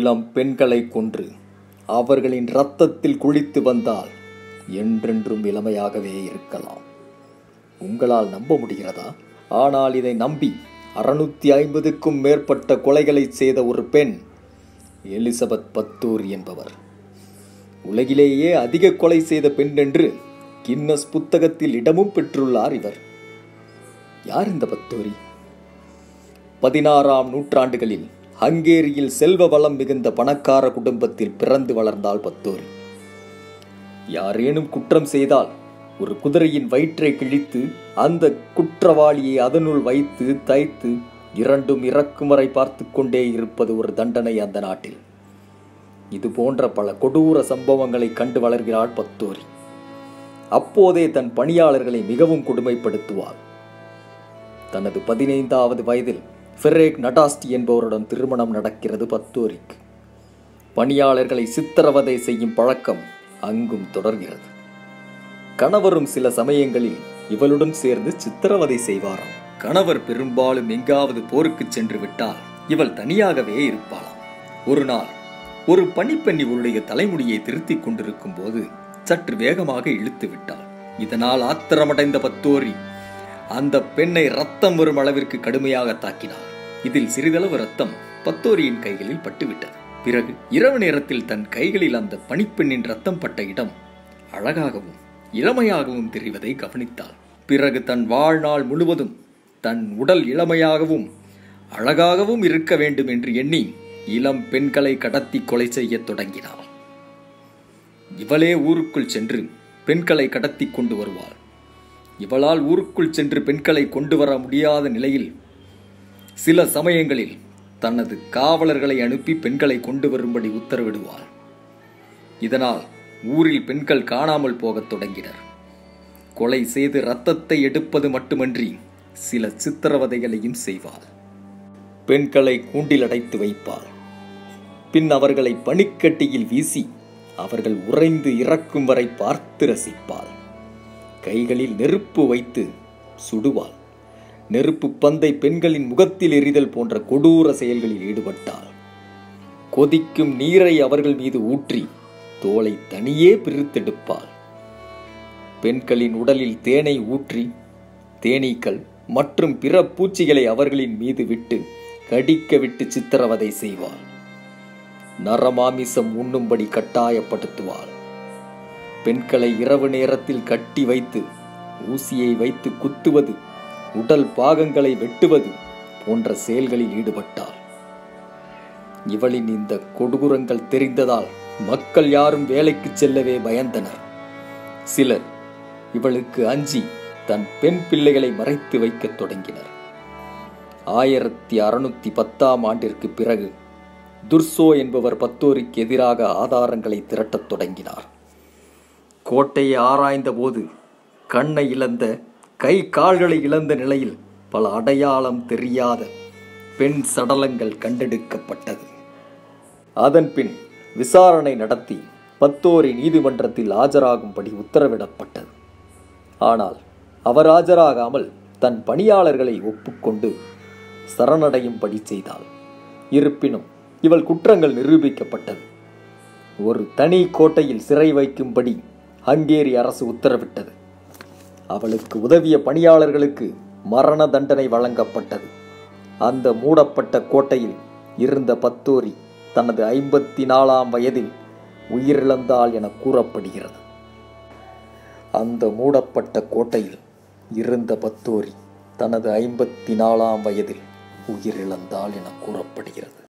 இளம் பெண்களை கொன்று அவர்களின் இரத்தத்தில் குளித்து வந்தால் என்றென்றும் இளமையாகவே இருக்கலாம் உங்களால் நம்ப முடிகிறதா ஆனால் இதை நம்பி அறுநூத்தி ஐம்பதுக்கும் மேற்பட்ட கொலைகளை செய்த ஒரு பெண் எலிசபெத் பத்தூர் என்பவர் உலகிலேயே அதிக கொலை செய்த பெண் என்று கின்னஸ் புத்தகத்தில் இடமும் பெற்றுள்ளார் இவர் யார் இந்த பத்தூரி பதினாறாம் நூற்றாண்டுகளில் ஹங்கேரியில் செல்வ வளம் மிகுந்த பணக்கார குடும்பத்தில் பிறந்து வளர்ந்தாள் பத்தோரி யாரேனும் குற்றம் செய்தால் ஒரு குதிரையின் வயிற்றை கிழித்து அந்த குற்றவாளியை அதனுள் வைத்து தைத்து இரண்டும் இறக்கும் வரை பார்த்து கொண்டே இருப்பது ஒரு தண்டனை அந்த நாட்டில் இது போன்ற பல கொடூர சம்பவங்களை கண்டு வளர்கிறாள் பத்தோரி அப்போதே தன் பணியாளர்களை மிகவும் கொடுமைப்படுத்துவாள் தனது பதினைந்தாவது வயதில் ஃபெரேக் நடாஸ்டி என்பவருடன் திருமணம் நடக்கிறது பத்தோரிக்கு பணியாளர்களை சித்திரவதை செய்யும் பழக்கம் அங்கும் தொடர்கிறது கணவரும் சில சமயங்களில் இவளுடன் சேர்ந்து சித்திரவதை செய்வாராம் கணவர் பெரும்பாலும் எங்காவது போருக்கு சென்று விட்டால் இவள் தனியாகவே இருப்பாளாம் ஒரு நாள் ஒரு பணிப்பெண் இவளுடைய தலைமுடியை திருத்திக் கொண்டிருக்கும் போது சற்று வேகமாக இழுத்து விட்டாள் இதனால் ஆத்திரமடைந்த பத்தோரி அந்த பெண்ணை ரத்தம் வரும் அளவிற்கு கடுமையாக தாக்கினார் இதில் சிறிதளவு ரத்தம் பத்தோரியின் கைகளில் பட்டுவிட்டது பிறகு இரவு நேரத்தில் தன் கைகளில் அந்த பணிப்பெண்ணின் ரத்தம் பட்ட இடம் அழகாகவும் இளமையாகவும் தெரிவதை கவனித்தாள் பிறகு தன் வாழ்நாள் முழுவதும் தன் உடல் இளமையாகவும் அழகாகவும் இருக்க வேண்டும் என்று எண்ணி இளம் பெண்களை கடத்தி கொலை செய்யத் தொடங்கினாள் இவளே ஊருக்குள் சென்று பெண்களை கடத்தி கொண்டு வருவாள் இவளால் ஊருக்குள் சென்று பெண்களை கொண்டு வர முடியாத நிலையில் சில சமயங்களில் தனது காவலர்களை அனுப்பி பெண்களை கொண்டு வரும்படி உத்தரவிடுவாள் இதனால் ஊரில் பெண்கள் காணாமல் போகத் தொடங்கினர் கொலை செய்து ரத்தத்தை எடுப்பது மட்டுமன்றி சில சித்திரவதைகளையும் செய்வாள் பெண்களை கூண்டில் அடைத்து வைப்பாள் பின் அவர்களை பனிக்கட்டியில் வீசி அவர்கள் உறைந்து இறக்கும் வரை பார்த்து ரசிப்பாள் கைகளில் நெருப்பு வைத்து சுடுவாள் நெருப்பு பந்தை பெண்களின் முகத்தில் எரிதல் போன்ற கொடூர செயல்களில் ஈடுபட்டாள் கொதிக்கும் நீரை அவர்கள் மீது ஊற்றி தோலை தனியே பிரித்தெடுப்பாள் பெண்களின் உடலில் தேனை ஊற்றி தேனீக்கள் மற்றும் பிற பூச்சிகளை அவர்களின் மீது விட்டு கடிக்க விட்டு சித்திரவதை செய்வாள் நரமாமிசம் உண்ணும்படி கட்டாயப்படுத்துவாள் பெண்களை இரவு நேரத்தில் கட்டி வைத்து ஊசியை வைத்து குத்துவது உடல் பாகங்களை வெட்டுவது போன்ற செயல்களில் ஈடுபட்டாள் இவளின் இந்த கொடூரங்கள் தெரிந்ததால் மக்கள் யாரும் வேலைக்கு செல்லவே பயந்தனர் சிலர் இவளுக்கு அஞ்சி தன் பெண் பிள்ளைகளை மறைத்து வைக்கத் தொடங்கினர் ஆயிரத்தி அறுநூத்தி பத்தாம் ஆண்டிற்கு பிறகு துர்சோ என்பவர் பத்தோரிக்கு எதிராக ஆதாரங்களை திரட்டத் தொடங்கினார் கோட்டையை ஆராய்ந்த போது கண்ணை இழந்த கை கால்களை இழந்த நிலையில் பல அடையாளம் தெரியாத பெண் சடலங்கள் கண்டெடுக்கப்பட்டது அதன்பின் விசாரணை நடத்தி பத்தோரி நீதிமன்றத்தில் ஆஜராகும்படி உத்தரவிடப்பட்டது ஆனால் அவர் ஆஜராகாமல் தன் பணியாளர்களை ஒப்புக்கொண்டு சரணடையும்படி செய்தாள் இருப்பினும் இவள் குற்றங்கள் நிரூபிக்கப்பட்டது ஒரு தனி கோட்டையில் சிறை வைக்கும்படி ஹங்கேரி அரசு உத்தரவிட்டது அவளுக்கு உதவிய பணியாளர்களுக்கு மரண தண்டனை வழங்கப்பட்டது அந்த மூடப்பட்ட கோட்டையில் இருந்த பத்தோரி தனது ஐம்பத்தி நாலாம் வயதில் உயிரிழந்தாள் என கூறப்படுகிறது அந்த மூடப்பட்ட கோட்டையில் இருந்த பத்தோரி தனது ஐம்பத்தி நாலாம் வயதில் உயிரிழந்தாள் என கூறப்படுகிறது